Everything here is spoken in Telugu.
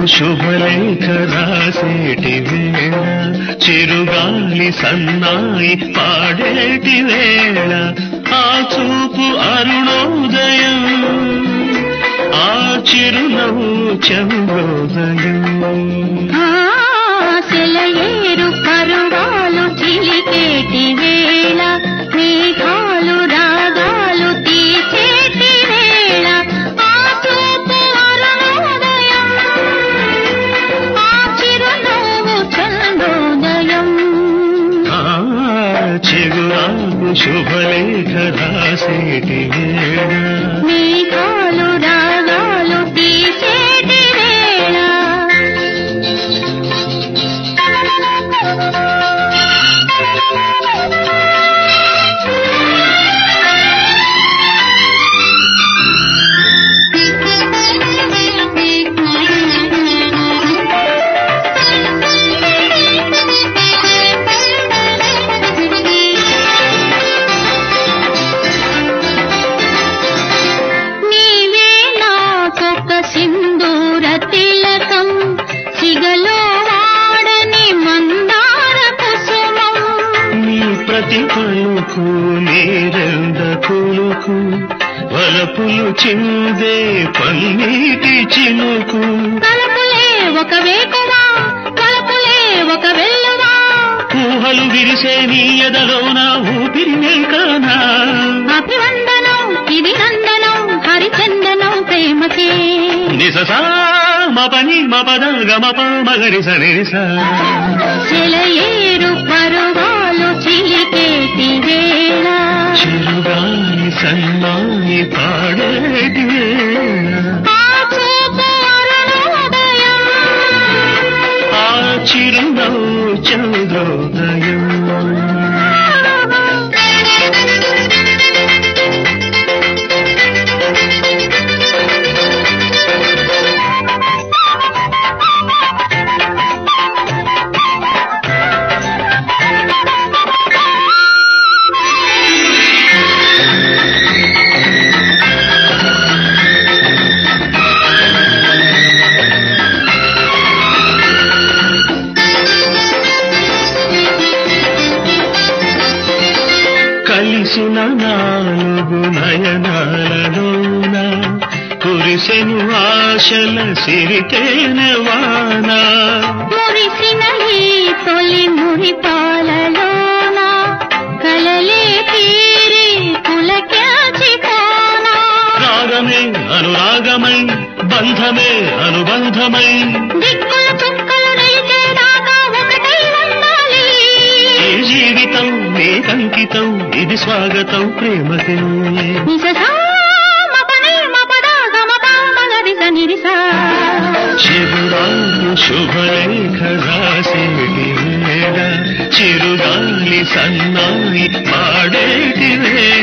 శుభలేఖ రాసేటి వేళ చిరుగాలి సన్నాయి పాడేటి వేళ ఆ చూపు అరుణోదయం ఆ చిరునవ్వు చంద్రోదయం సెలయేరు పరువాలు చిలికేటి వేళ మేఘాలు రాగాలు తీసేటి వేళ ఆ చూపు అరుణోదయం ఆ చిరునవ్వు చంద్రోదయం ఆ చిగురాకు శుభలేఖ రాసేటి వేళ మేఘాలు రాగాలు తీసేటి వేళ నీవే నాకొక సింధూర తిలకం సిగలో వాడని మందార కుసుమం నీ ప్రతి పలుకు నీరెంద కొలుకు వలపులు చిందే పన్నీటి చినుకు కలపులే ఒక వేకువా కలపులే ఒక వెల్లువా ఊహలు విరిసే నీ ఎదలోన ఊపిరి మేల్కానా అభివందనం ఇది నందనం హరిచందనం ప్రేమకే నిససా మపని మపద గమప మగరి సరిస చెలయేరు పరువాలు చిలికేటి వేళ చిరుగాలి సన్నాయి పాడేటి వేళ ఆ చూపు అరుణోదయం ఆ చిరునవ్వు చంద్రోదయం కలిసిన నాలుగు నయనాలలోన కురిసెను ఆశల సిరితేనె వాన మురిసిన ఈ తొలి మురిపాలలోన కలలే తీరి పులక్యాచికోనా రాగమే అనురాగమై బంధమే అనుబంధమై దిక్కుల చుక్కలు రేచేదాకా ఒకటై ఉండాలి ఈ జీవితం నీకంకితం ఇది స్వాగతం ప్రేమకే నిససా మపని మపదా గమపా మగరిస నిరిసా చిరురాకు శుభలేఖ రాసేటి వేళ చిరుగాలి సన్నాయి పాడేటి వేళ